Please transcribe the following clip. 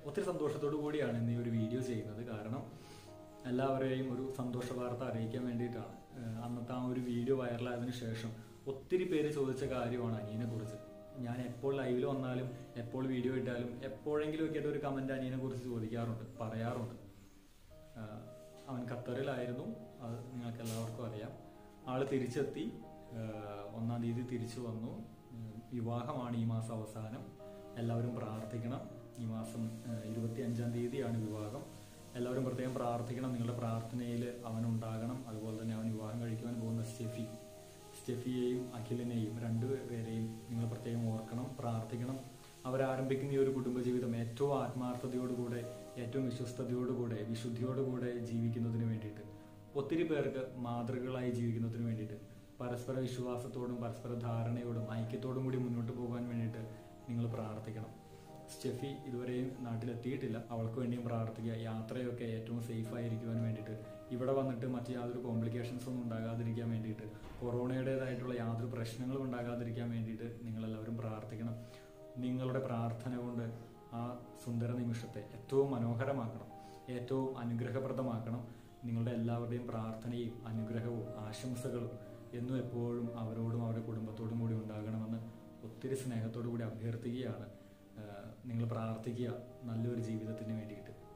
ഒത്തിരി സന്തോഷത്തോടു കൂടിയാണ് ഇന്ന് ഈ ഒരു വീഡിയോ ചെയ്യുന്നത് കാരണം എല്ലാവരെയും ഒരു സന്തോഷ വാർത്ത അറിയിക്കാൻ വേണ്ടിയിട്ടാണ് ഏഹ് അന്നത്തെ ആ ഒരു വീഡിയോ വൈറലായതിനു ശേഷം ഒത്തിരി പേര് ചോദിച്ച കാര്യമാണ് അനിയനെ കുറിച്ച് ഞാൻ എപ്പോൾ ലൈവിൽ വന്നാലും എപ്പോൾ വീഡിയോ ഇട്ടാലും എപ്പോഴെങ്കിലും ഒക്കെ ഒരു കമന്റ് അനിയനെ കുറിച്ച് ചോദിക്കാറുണ്ട് പറയാറുണ്ട് ആഹ് അവൻ ഖത്തറിലായിരുന്നു അത് നിങ്ങൾക്ക് എല്ലാവർക്കും അറിയാം ആള് തിരിച്ചെത്തി ആഹ് ഒന്നാം തീയതി തിരിച്ചു വന്നു ഉം വിവാഹമാണ് ഈ മാസം അവസാനം എല്ലാവരും പ്രാർത്ഥിക്കണം ഈ മാസം ഇരുപത്തി അഞ്ചാം തീയതിയാണ് വിവാഹം എല്ലാവരും പ്രത്യേകം പ്രാർത്ഥിക്കണം നിങ്ങളുടെ പ്രാർത്ഥനയിൽ അവൻ ഉണ്ടാകണം അതുപോലെ തന്നെ അവൻ വിവാഹം കഴിക്കുവാൻ പോകുന്ന സ്റ്റെഫി സ്റ്റെഫിയെയും അഖിലിനെയും രണ്ടുപേരെയും നിങ്ങൾ പ്രത്യേകം ഓർക്കണം പ്രാർത്ഥിക്കണം അവരാരംഭിക്കുന്ന ഈ ഒരു കുടുംബജീവിതം ഏറ്റവും ആത്മാർത്ഥതയോടുകൂടെ ഏറ്റവും വിശ്വസ്തയോടുകൂടെ വിശുദ്ധിയോടുകൂടെ ജീവിക്കുന്നതിന് വേണ്ടിയിട്ട് ഒത്തിരി പേർക്ക് മാതൃകകളായി ജീവിക്കുന്നതിന് വേണ്ടിയിട്ട് പരസ്പര വിശ്വാസത്തോടും പരസ്പര ധാരണയോടും ഐക്യത്തോടും കൂടി മുന്നോട്ട് പോകാൻ വേണ്ടിയിട്ട് നിങ്ങൾ പ്രാർത്ഥിക്കണം സ്റ്റെഫി ഇതുവരെയും നാട്ടിലെത്തിയിട്ടില്ല അവൾക്ക് വേണ്ടിയും പ്രാർത്ഥിക്കുക യാത്രയൊക്കെ ഏറ്റവും സേഫ് ആയിരിക്കുവാൻ വേണ്ടിയിട്ട് ഇവിടെ വന്നിട്ട് മറ്റ് യാതൊരു കോംപ്ലിക്കേഷൻസ് ഒന്നും ഉണ്ടാകാതിരിക്കാൻ വേണ്ടിയിട്ട് കൊറോണയുടേതായിട്ടുള്ള യാതൊരു പ്രശ്നങ്ങളും ഉണ്ടാകാതിരിക്കാൻ വേണ്ടിയിട്ട് നിങ്ങളെല്ലാവരും പ്രാർത്ഥിക്കണം നിങ്ങളുടെ പ്രാർത്ഥന കൊണ്ട് ആ സുന്ദര നിമിഷത്തെ ഏറ്റവും മനോഹരമാക്കണം ഏറ്റവും അനുഗ്രഹപ്രദമാക്കണം നിങ്ങളുടെ എല്ലാവരുടെയും പ്രാർത്ഥനയും അനുഗ്രഹവും ആശംസകളും എന്നും എപ്പോഴും അവരോടും അവരുടെ കുടുംബത്തോടും കൂടി ഉണ്ടാകണമെന്ന് ഒത്തിരി സ്നേഹത്തോടു കൂടി അഭ്യർത്ഥിക്കുകയാണ് ആഹ് നിങ്ങൾ പ്രാർത്ഥിക്കുക നല്ലൊരു ജീവിതത്തിന് വേണ്ടിയിട്ട്